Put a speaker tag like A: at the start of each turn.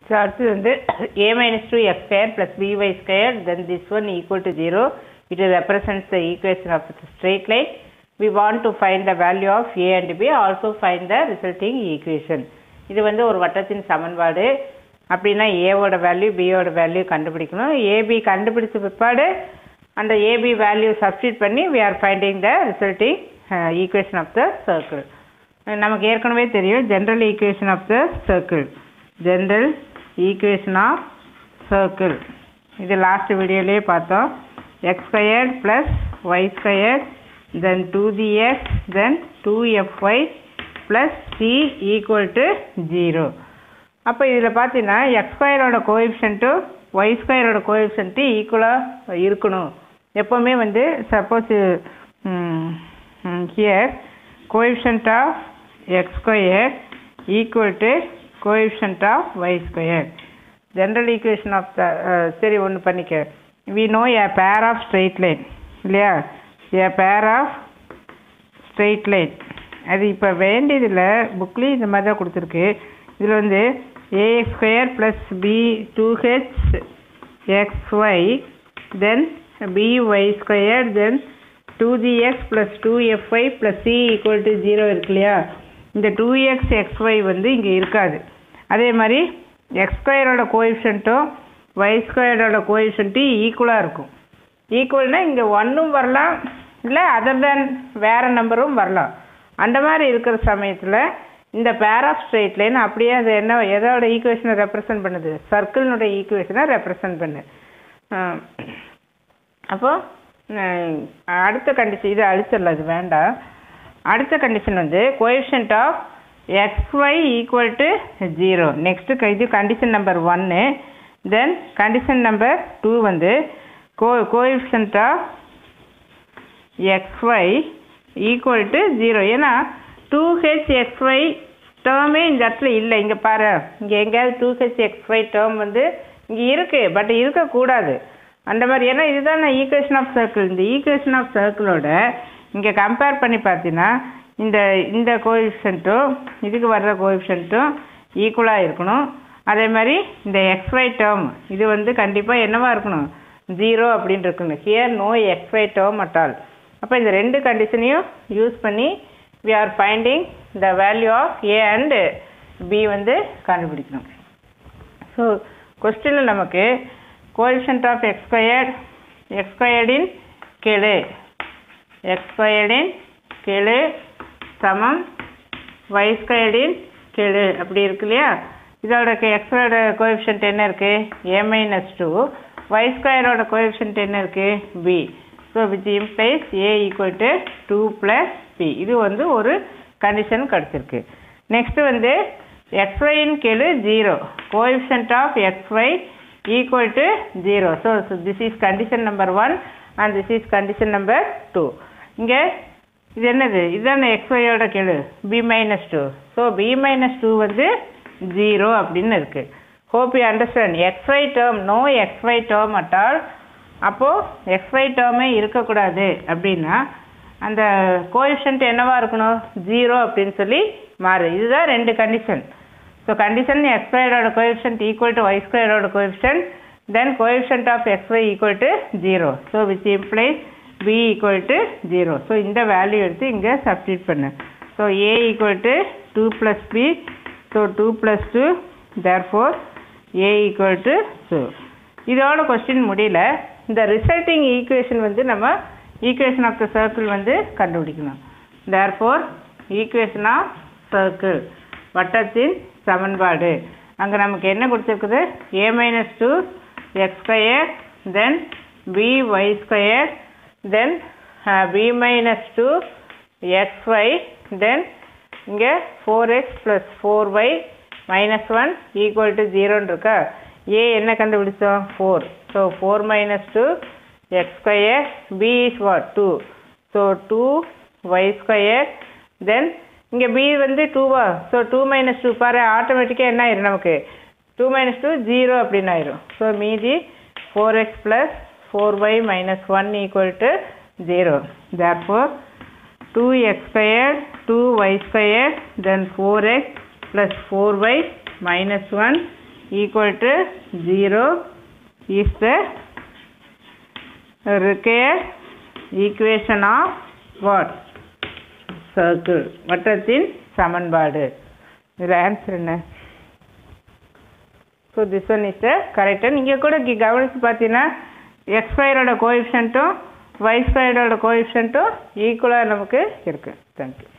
A: so அடுத்தது வந்து a minus 2 x square plus by square then this one equal to 0 it represents the equation of the straight line we want to find the value of a and b also find the resulting equation இது வந்து ஒரு வட்டத்தின் சமன்பாடு அப்படின்னா ஏவோட value பியோட value கண்டுபிடிக்கணும் AB கண்டுபிடிச்ச பிற்பாடு அந்த ஏபி வேல்யூ சப்ஸ்டியூட் பண்ணி we are finding the resulting uh, equation of the circle நமக்கு ஏற்கனவே தெரியும் general equation of the circle general equation of circle இது லாஸ்ட் வீடியோலேயே பார்த்தோம் x square plus y square then two the x then two f y plus c equal to zero அப்போ இதில் பார்த்தீங்கன்னா X ஸ்கொயரோட கோஎஃபிஷியன்ட்டும் ஒய் ஸ்கொயரோட கோஎஃபிஷியன்ட்டு ஈக்குவலாக இருக்கணும் எப்போவுமே வந்து suppose here coefficient of x square equal to coefficient of y square general equation of the சரி ஒன்று பண்ணிக்க we know A pair of straight line இல்லையா ஏ பேர் ஆஃப் ஸ்ட்ரெயிட் லைன் அது இப்போ வேண்டியதில் புக்லேயும் இந்த மாதிரி தான் கொடுத்துருக்கு இதில் வந்து a x square plus b two h x y then b y square then two g x plus two f y plus c equal to zero இருக்கு இல்லையா இந்த டூ எக்ஸ் எக்ஸ் ஒய் வந்து இங்கே இருக்காது அதே மாதிரி எக்ஸ் ஸ்கொயரோட கோஎஃபிஷியன்ட்டும் ஒய் ஸ்கொயரோட கோஎஃபிஷியன்ட்டும் ஈக்குவலாக இருக்கும் ஈக்குவல்னால் இங்கே ஒன்றும் வரலாம் இல்லை அதர் தேன் வேறு நம்பரும் வரலாம் அந்த மாதிரி இருக்கிற சமயத்தில் இந்த பேர் ஆஃப் ஸ்ட்ரெயிட் லைன் அப்படியே அது என்ன எதோட ஈக்குவேஷனை ரெப்ரசன்ட் பண்ணுது சர்க்கிளினுடைய ஈக்குவேஷனை ரெப்ரசன்ட் பண்ணு அப்போது அடுத்த கண்டிஷன் இது அழிச்சிடலாம் இது வேண்டாம் அடுத்த கண்டிஷன் வந்து coefficient of x y equal to zero next இது கண்டிஷன் நம்பர் ஒன்று தென் கண்டிஷன் நம்பர் டூ வந்து co coefficient of x y equal to zero ஏன்னா டூ ஹெச் எக்ஸ் ஒய் டேர்மே இந்த இடத்துல இல்லை இங்கே பாரு இங்கே எங்கேயாவது two h x y term வந்து இங்கே இருக்குது பட் இருக்கக்கூடாது அந்த மாதிரி ஏன்னா இதுதான் ஈக்குவேஷன் ஆஃப் சர்க்கிள் இந்த ஈக்குவேஷன் ஆஃப் சர்க்கிளோட இங்கே கம்பேர் பண்ணி பார்த்தீங்கன்னா இந்த இந்த கோஎஃபிஷியன்ட்டும் இதுக்கு வர்ற கோஎஃபிஷியன்ட்டும் ஈக்குவலாக இருக்கணும் அதே மாதிரி இந்த எக்ஸ்ஒய் டேர்ம் இது வந்து கண்டிப்பாக என்னவா இருக்கணும் ஜீரோ அப்படின்னு இருக்கணும் here no x y term at all அப்போ இந்த ரெண்டு கண்டிஷனையும் யூஸ் பண்ணி we are finding the value of a and b வந்து கண்டுபிடிக்கணும் ஸோ கொஸ்டினில் நமக்கு coefficient of x squared x ஸ்கொயர்டின் கீழே எக்ஸ் ஸ்கொயர்டின் கீழே சமம் ஒய் ஸ்கொயர்டின் கீழே அப்படி இருக்கு இல்லையா இதோட எக்ஸோட கோஎஃபிஷியன்ட் என்ன இருக்குது ஏ மைனஸ் டூ ஒய் ஸ்கொயரோட கோஎஃபிஷியன்ட் என்ன இருக்குது b so which implies a equal to two plus b இது வந்து ஒரு கண்டிஷன் கிடச்சிருக்கு நெக்ஸ்ட்டு வந்து எக்ஸ்ஒயின் கீழே zero coefficient of x y equal to zero so this is condition number one and this is condition number two இங்கே இது என்னது இதுதானே எக்ஸ்ஒயோட கீழே b minus two so b minus two வந்து ஜீரோ அப்படின்னு இருக்குது hope you understand XY term no x y term at all அப்போது எக்ஸ்ஒய் டேர்மே இருக்கக்கூடாது அப்படின்னா அந்த கோஎஃபிஷியன்ட் என்னவா இருக்கணும் ஜீரோ அப்படின்னு சொல்லி மாறு இதுதான் ரெண்டு கண்டிஷன் ஸோ கண்டிஷன் எக்ஸ் ஸ்கொயரோட கோஎஃபிஷியன்ட் ஈக்குவல் டு ஒய் ஸ்கொயரோட coefficient then coefficient of x y equal to zero so which implies b equal to zero so இந்த வேல்யூ எடுத்து இங்கே சப்ஸ்டியூட் பண்ணு so a equal to two plus b so two plus two therefore a equal to two இதோட question முடியல இந்த resulting equation வந்து நம்ம equation of the circle வந்து கண்டுபிடிக்கணும் therefore equation of circle வட்டத்தின் சமன்பாடு அங்கே நமக்கு என்ன கொடுத்துருக்குது a minus two x square then b y square then b minus two x y then இங்கே four x plus four y minus one equal to ஜீரோன்னு இருக்கா ஏ என்ன கண்டுபிடிச்சோம் four so four minus two x square b is what two so two y square then இங்கே b வந்து டூவா so two minus two பாரு ஆட்டோமேட்டிக்காக என்ன ஆயிரும் நமக்கு டூ மைனஸ் டூ ஜீரோ அப்படின்னு ஆயிரும் ஸோ மீதி four x plus four y minus one equal to zero therefore two x square two y square then four x plus four y minus one equal to zero is the required equation of what circle வட்டத்தின் சமன்பாடு இதில் answer என்ன so this one is the கரெக்டாக நீங்கள் கூட இங்கே கவனித்து பார்த்தீங்கன்னா எக்ஸ் ஸ்கொயரோட கோஎஃபிஷியன்ட்டும் ஒய் ஸ்கொயரோட கோஎஃபிஷியன்ட்டும் ஈக்குவலாக நமக்கு இருக்குது தேங்க்யூ